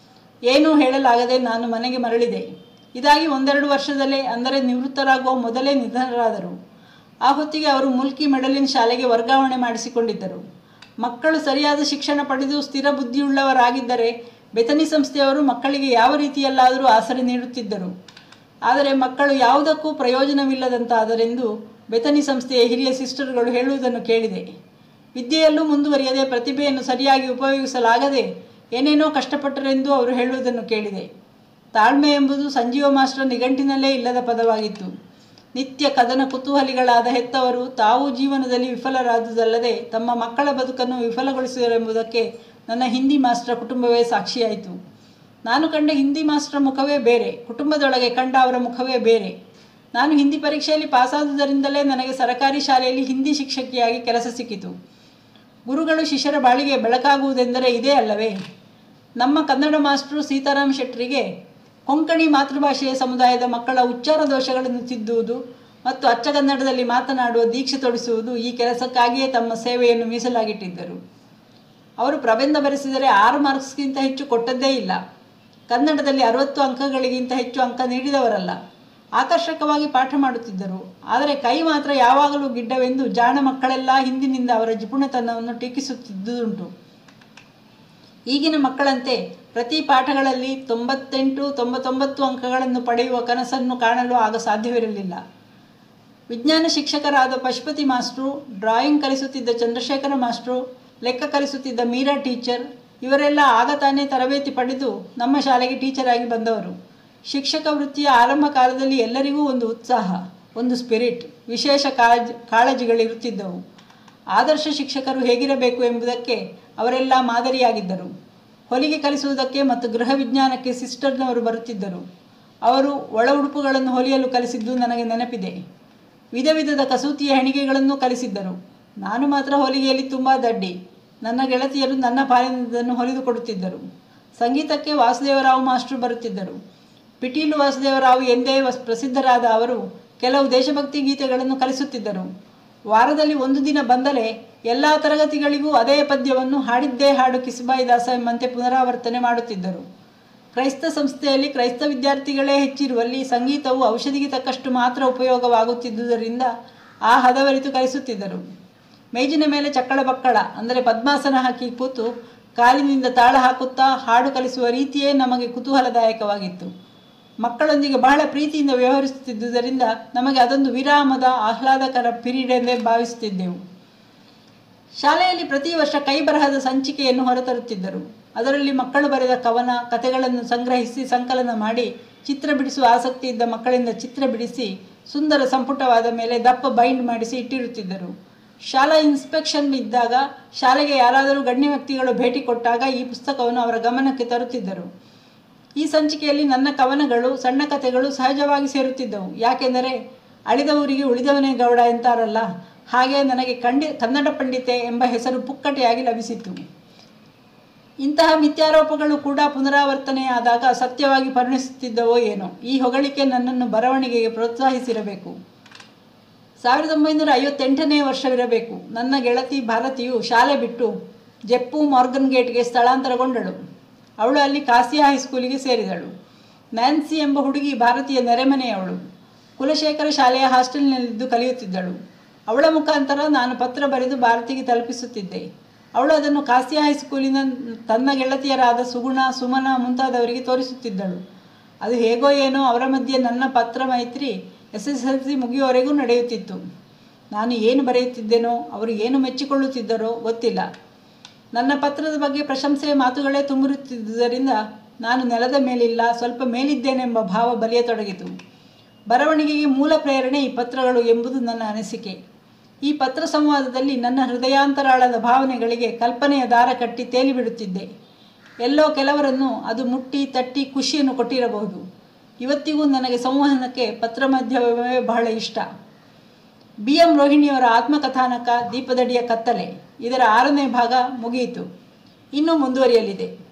ಏನೂ ಹೇಳಲಾಗದೆ ನಾನು ಮನೆಗೆ ಮರಳಿದೆ ಇದಾಗಿ ಒಂದೆರಡು ವರ್ಷದಲ್ಲೇ ಅಂದರೆ ನಿವೃತ್ತರಾಗುವ ಮೊದಲೇ ನಿಧನರಾದರು ಆ ಹೊತ್ತಿಗೆ ಅವರು ಮುಲ್ಕಿ ಮೆಡಲಿನ್ ಶಾಲೆಗೆ ವರ್ಗಾವಣೆ ಮಾಡಿಸಿಕೊಂಡಿದ್ದರು ಮಕ್ಕಳು ಸರಿಯಾದ ಶಿಕ್ಷಣ ಪಡೆದು ಸ್ಥಿರ ಬುದ್ಧಿಯುಳ್ಳವರಾಗಿದ್ದರೆ ಬೆತನಿ ಸಂಸ್ಥೆಯವರು ಮಕ್ಕಳಿಗೆ ಯಾವ ರೀತಿಯಲ್ಲಾದರೂ ಆಸರೆ ನೀಡುತ್ತಿದ್ದರು ಆದರೆ ಮಕ್ಕಳು ಯಾವುದಕ್ಕೂ ಪ್ರಯೋಜನವಿಲ್ಲದಂತಾದರೆಂದು ಬೆತನಿ ಸಂಸ್ಥೆಯ ಹಿರಿಯ ಸಿಸ್ಟರ್ಗಳು ಹೇಳುವುದನ್ನು ಕೇಳಿದೆ ವಿದ್ಯೆಯಲ್ಲೂ ಮುಂದುವರಿಯದೆ ಪ್ರತಿಭೆಯನ್ನು ಸರಿಯಾಗಿ ಉಪಯೋಗಿಸಲಾಗದೆ ಏನೇನೋ ಕಷ್ಟಪಟ್ಟರೆಂದು ಅವರು ಹೇಳುವುದನ್ನು ಕೇಳಿದೆ ತಾಳ್ಮೆ ಎಂಬುದು ಸಂಜೀವ ಮಾಸ್ಟರ್ ನಿಘಂಟಿನಲ್ಲೇ ಇಲ್ಲದ ಪದವಾಗಿತ್ತು ನಿತ್ಯ ಕದನ ಕುತೂಹಲಿಗಳಾದ ಹೆತ್ತವರು ತಾವು ಜೀವನದಲ್ಲಿ ವಿಫಲರಾದುದಲ್ಲದೆ ತಮ್ಮ ಮಕ್ಕಳ ಬದುಕನ್ನು ವಿಫಲಗೊಳಿಸಿದರೆಂಬುದಕ್ಕೆ ನನ್ನ ಹಿಂದಿ ಮಾಸ್ಟರ್ ಕುಟುಂಬವೇ ಸಾಕ್ಷಿಯಾಯಿತು ನಾನು ಕಂಡ ಹಿಂದಿ ಮಾಸ್ಟರ್ ಮುಖವೇ ಬೇರೆ ಕುಟುಂಬದೊಳಗೆ ಕಂಡ ಅವರ ಮುಖವೇ ಬೇರೆ ನಾನು ಹಿಂದಿ ಪರೀಕ್ಷೆಯಲ್ಲಿ ಪಾಸಾದುದರಿಂದಲೇ ನನಗೆ ಸರಕಾರಿ ಶಾಲೆಯಲ್ಲಿ ಹಿಂದಿ ಶಿಕ್ಷಕಿಯಾಗಿ ಕೆಲಸ ಸಿಕ್ಕಿತು ಗುರುಗಳು ಶಿಷ್ಯರ ಬಾಳಿಗೆ ಬೆಳಕಾಗುವುದೆಂದರೆ ಇದೇ ಅಲ್ಲವೇ ನಮ್ಮ ಕನ್ನಡ ಮಾಸ್ಟ್ರು ಸೀತಾರಾಮ್ ಶೆಟ್ಟರಿಗೆ ಕೊಂಕಣಿ ಮಾತೃಭಾಷೆಯ ಸಮುದಾಯದ ಮಕ್ಕಳ ಉಚ್ಚಾರ ದೋಷಗಳನ್ನು ತಿದ್ದುವುದು ಮತ್ತು ಅಚ್ಚ ಕನ್ನಡದಲ್ಲಿ ಮಾತನಾಡುವ ದೀಕ್ಷೆ ತೊಡಿಸುವುದು ಈ ಕೆಲಸಕ್ಕಾಗಿಯೇ ತಮ್ಮ ಸೇವೆಯನ್ನು ಮೀಸಲಾಗಿಟ್ಟಿದ್ದರು ಅವರು ಪ್ರಬಂಧ ಬರೆಸಿದರೆ ಆರು ಮಾರ್ಕ್ಸ್ಗಿಂತ ಹೆಚ್ಚು ಕೊಟ್ಟದ್ದೇ ಇಲ್ಲ ಕನ್ನಡದಲ್ಲಿ ಅರವತ್ತು ಅಂಕಗಳಿಗಿಂತ ಹೆಚ್ಚು ಅಂಕ ನೀಡಿದವರಲ್ಲ ಆಕರ್ಷಕವಾಗಿ ಪಾಠ ಮಾಡುತ್ತಿದ್ದರು ಆದರೆ ಕೈ ಮಾತ್ರ ಯಾವಾಗಲೂ ಗಿಡ್ಡವೆಂದು ಜಾಣ ಮಕ್ಕಳೆಲ್ಲ ಹಿಂದಿನಿಂದ ಅವರ ಜಿಪುಣತನವನ್ನು ಟೀಕಿಸುತ್ತಿದ್ದುದುಂಟು ಈಗಿನ ಮಕ್ಕಳಂತೆ ಪ್ರತಿ ಪಾಠಗಳಲ್ಲಿ ತೊಂಬತ್ತೆಂಟು ತೊಂಬತ್ತೊಂಬತ್ತು ಅಂಕಗಳನ್ನು ಪಡೆಯುವ ಕನಸನ್ನು ಕಾಣಲು ಆಗ ಸಾಧ್ಯವಿರಲಿಲ್ಲ ವಿಜ್ಞಾನ ಶಿಕ್ಷಕರಾದ ಪಶುಪತಿ ಮಾಸ್ಟ್ರು ಡ್ರಾಯಿಂಗ್ ಕಲಿಸುತ್ತಿದ್ದ ಚಂದ್ರಶೇಖರ ಮಾಸ್ಟ್ರು ಲೆಕ್ಕ ಕಲಿಸುತ್ತಿದ್ದ ಮೀರಾ ಟೀಚರ್ ಇವರೆಲ್ಲ ಆಗ ತಾನೇ ತರಬೇತಿ ಪಡೆದು ನಮ್ಮ ಶಾಲೆಗೆ ಟೀಚರ್ ಆಗಿ ಬಂದವರು ಶಿಕ್ಷಕ ವೃತ್ತಿಯ ಆರಂಭ ಕಾಲದಲ್ಲಿ ಎಲ್ಲರಿಗೂ ಒಂದು ಉತ್ಸಾಹ ಒಂದು ಸ್ಪಿರಿಟ್ ವಿಶೇಷ ಕಾಳಜಿ ಕಾಳಜಿಗಳಿರುತ್ತಿದ್ದವು ಆದರ್ಶ ಶಿಕ್ಷಕರು ಹೇಗಿರಬೇಕು ಎಂಬುದಕ್ಕೆ ಅವರೆಲ್ಲ ಮಾದರಿಯಾಗಿದ್ದರು ಹೊಲಿಗೆ ಕಲಿಸುವುದಕ್ಕೆ ಮತ್ತು ಗೃಹ ವಿಜ್ಞಾನಕ್ಕೆ ಸಿಸ್ಟರ್ನವರು ಬರುತ್ತಿದ್ದರು ಅವರು ಒಳ ಉಡುಪುಗಳನ್ನು ಹೊಲಿಯಲು ಕಲಿಸಿದ್ದು ನನಗೆ ನೆನಪಿದೆ ವಿಧ ವಿಧದ ಕಸೂತಿಯ ಹೆಣಿಗೆಗಳನ್ನು ಕಲಿಸಿದ್ದರು ನಾನು ಮಾತ್ರ ಹೊಲಿಗೆಯಲ್ಲಿ ತುಂಬ ದಡ್ಡಿ ನನ್ನ ಗೆಳತಿಯರು ನನ್ನ ಪಾಲಿನದನ್ನು ಹೊಲಿದು ಕೊಡುತ್ತಿದ್ದರು ಸಂಗೀತಕ್ಕೆ ವಾಸುದೇವರಾವ್ ಮಾಸ್ಟರ್ ಬರುತ್ತಿದ್ದರು ಪಿಟೀಲು ವಾಸುದೇವರಾವ್ ಎಂದೇ ವಸ್ ಪ್ರಸಿದ್ಧರಾದ ಅವರು ಕೆಲವು ದೇಶಭಕ್ತಿ ಗೀತೆಗಳನ್ನು ಕಲಿಸುತ್ತಿದ್ದರು ವಾರದಲ್ಲಿ ಒಂದು ದಿನ ಬಂದರೆ ಎಲ್ಲ ತರಗತಿಗಳಿಗೂ ಅದೇ ಪದ್ಯವನ್ನು ಹಾಡಿದ್ದೇ ಹಾಡು ಕಿಸುಬಾಯಿದಾಸ ಎಂಬಂತೆ ಪುನರಾವರ್ತನೆ ಮಾಡುತ್ತಿದ್ದರು ಕ್ರೈಸ್ತ ಸಂಸ್ಥೆಯಲ್ಲಿ ಕ್ರೈಸ್ತ ವಿದ್ಯಾರ್ಥಿಗಳೇ ಹೆಚ್ಚಿರುವಲ್ಲಿ ಸಂಗೀತವು ಔಷಧಿಗೆ ತಕ್ಕಷ್ಟು ಮಾತ್ರ ಉಪಯೋಗವಾಗುತ್ತಿದ್ದುದರಿಂದ ಆ ಹದವರಿತು ಕಲಿಸುತ್ತಿದ್ದರು ಮೇಜಿನ ಮೇಲೆ ಚಕ್ಕಳ ಬಕ್ಕಳ ಅಂದರೆ ಪದ್ಮಾಸನ ಹಾಕಿ ಕೂತು ಕಾಲಿನಿಂದ ತಾಳ ಹಾಕುತ್ತಾ ಹಾಡು ಕಲಿಸುವ ರೀತಿಯೇ ನಮಗೆ ಕುತೂಹಲದಾಯಕವಾಗಿತ್ತು ಮಕ್ಕಳೊಂದಿಗೆ ಬಹಳ ಪ್ರೀತಿಯಿಂದ ವ್ಯವಹರಿಸುತ್ತಿದ್ದುದರಿಂದ ನಮಗೆ ಅದೊಂದು ವಿರಾಮದ ಆಹ್ಲಾದಕರ ಪಿರಿಯಡ್ ಎಂದೇ ಭಾವಿಸುತ್ತಿದ್ದೆವು ಶಾಲೆಯಲ್ಲಿ ಪ್ರತಿ ವರ್ಷ ಕೈ ಬರಹದ ಸಂಚಿಕೆಯನ್ನು ಹೊರತರುತ್ತಿದ್ದರು ಅದರಲ್ಲಿ ಮಕ್ಕಳು ಬರೆದ ಕವನ ಕಥೆಗಳನ್ನು ಸಂಗ್ರಹಿಸಿ ಸಂಕಲನ ಮಾಡಿ ಚಿತ್ರ ಬಿಡಿಸುವ ಆಸಕ್ತಿ ಇದ್ದ ಮಕ್ಕಳಿಂದ ಚಿತ್ರ ಬಿಡಿಸಿ ಸುಂದರ ಸಂಪುಟವಾದ ಮೇಲೆ ದಪ್ಪ ಬೈಂಡ್ ಮಾಡಿಸಿ ಇಟ್ಟಿರುತ್ತಿದ್ದರು ಶಾಲಾ ಇನ್ಸ್ಪೆಕ್ಷನ್ ಇದ್ದಾಗ ಶಾಲೆಗೆ ಯಾರಾದರೂ ಗಣ್ಯ ವ್ಯಕ್ತಿಗಳು ಭೇಟಿ ಕೊಟ್ಟಾಗ ಈ ಪುಸ್ತಕವನ್ನು ಅವರ ಗಮನಕ್ಕೆ ತರುತ್ತಿದ್ದರು ಈ ಸಂಚಿಕೆಯಲ್ಲಿ ನನ್ನ ಕವನಗಳು ಸಣ್ಣ ಕಥೆಗಳು ಸಹಜವಾಗಿ ಸೇರುತ್ತಿದ್ದವು ಯಾಕೆಂದರೆ ಅಳಿದ ಊರಿಗೆ ಉಳಿದವನೇ ಗೌಡ ಎಂತಾರಲ್ಲ ಹಾಗೆ ನನಗೆ ಕಂಡಿ ಕನ್ನಡ ಪಂಡಿತೆ ಎಂಬ ಹೆಸರು ಪುಕ್ಕಟೆಯಾಗಿ ಲಭಿಸಿತ್ತು ಇಂತಹ ಮಿಥ್ಯಾರೋಪಗಳು ಕೂಡ ಪುನರಾವರ್ತನೆಯಾದಾಗ ಸತ್ಯವಾಗಿ ಪರಿಣಿಸುತ್ತಿದ್ದವೋ ಏನೋ ಈ ಹೊಗಳಿಕೆ ನನ್ನನ್ನು ಬರವಣಿಗೆಗೆ ಪ್ರೋತ್ಸಾಹಿಸಿರಬೇಕು ಸಾವಿರದ ಒಂಬೈನೂರ ಐವತ್ತೆಂಟನೇ ವರ್ಷವಿರಬೇಕು ನನ್ನ ಗೆಳತಿ ಭಾರತಿಯು ಶಾಲೆ ಬಿಟ್ಟು ಜೆಪ್ಪು ಮಾರ್ಗನ್ ಗೇಟ್ಗೆ ಸ್ಥಳಾಂತರಗೊಂಡಳು ಅವಳು ಅಲ್ಲಿ ಕಾಸಿಯಾ ಹೈಸ್ಕೂಲಿಗೆ ಸೇರಿದಳು ನ್ಯಾನ್ಸಿ ಎಂಬ ಹುಡುಗಿ ಭಾರತೀಯ ನೆರೆಮನೆಯವಳು ಕುಲಶೇಖರ ಶಾಲೆಯ ಹಾಸ್ಟೆಲ್ನಲ್ಲಿದ್ದು ಕಲಿಯುತ್ತಿದ್ದಳು ಅವಳ ಮುಖಾಂತರ ನಾನು ಪತ್ರ ಬರೆದು ಭಾರತಿಗೆ ತಲುಪಿಸುತ್ತಿದ್ದೆ ಅವಳು ಅದನ್ನು ಕಾಸಿಯಾ ಹೈಸ್ಕೂಲಿನ ತನ್ನ ಗೆಳತಿಯರಾದ ಸುಗುಣ ಸುಮನ ಮುಂತಾದವರಿಗೆ ತೋರಿಸುತ್ತಿದ್ದಳು ಅದು ಹೇಗೋ ಏನೋ ಅವರ ಮಧ್ಯೆ ನನ್ನ ಪತ್ರ ಮೈತ್ರಿ ಎಸ್ ಎಸ್ ಎಲ್ ಸಿ ಮುಗಿಯುವವರೆಗೂ ನಡೆಯುತ್ತಿತ್ತು ನಾನು ಏನು ಬರೆಯುತ್ತಿದ್ದೇನೋ ಅವರು ಏನು ಮೆಚ್ಚಿಕೊಳ್ಳುತ್ತಿದ್ದರೋ ಗೊತ್ತಿಲ್ಲ ನನ್ನ ಪತ್ರದ ಬಗ್ಗೆ ಪ್ರಶಂಸೆಯ ಮಾತುಗಳೇ ತುಂಬಿರುತ್ತಿದ್ದುದರಿಂದ ನಾನು ನೆಲದ ಮೇಲಿಲ್ಲ ಸ್ವಲ್ಪ ಮೇಲಿದ್ದೇನೆಂಬ ಭಾವ ಬಲಿಯತೊಡಗಿತು ಬರವಣಿಗೆಗೆ ಮೂಲ ಪ್ರೇರಣೆ ಈ ಪತ್ರಗಳು ಎಂಬುದು ನನ್ನ ಅನಿಸಿಕೆ ಈ ಪತ್ರ ಸಂವಾದದಲ್ಲಿ ನನ್ನ ಹೃದಯಾಂತರಾಳದ ಭಾವನೆಗಳಿಗೆ ಕಲ್ಪನೆಯ ದಾರ ಕಟ್ಟಿ ತೇಲಿಬಿಡುತ್ತಿದ್ದೆ ಎಲ್ಲೋ ಕೆಲವರನ್ನು ಅದು ಮುಟ್ಟಿ ತಟ್ಟಿ ಖುಷಿಯನ್ನು ಕೊಟ್ಟಿರಬಹುದು ಇವತ್ತಿಗೂ ನನಗೆ ಸಂವಹನಕ್ಕೆ ಪತ್ರ ಮಾಧ್ಯಮವೇ ಬಹಳ ಇಷ್ಟ ಬಿ ಎಂ ರೋಹಿಣಿಯವರ ಆತ್ಮಕಥಾನಕ ದೀಪದಡಿಯ ಕತ್ತಲೆ ಇದರ ಆರನೇ ಭಾಗ ಮುಗಿಯಿತು ಇನ್ನೂ ಮುಂದುವರಿಯಲಿದೆ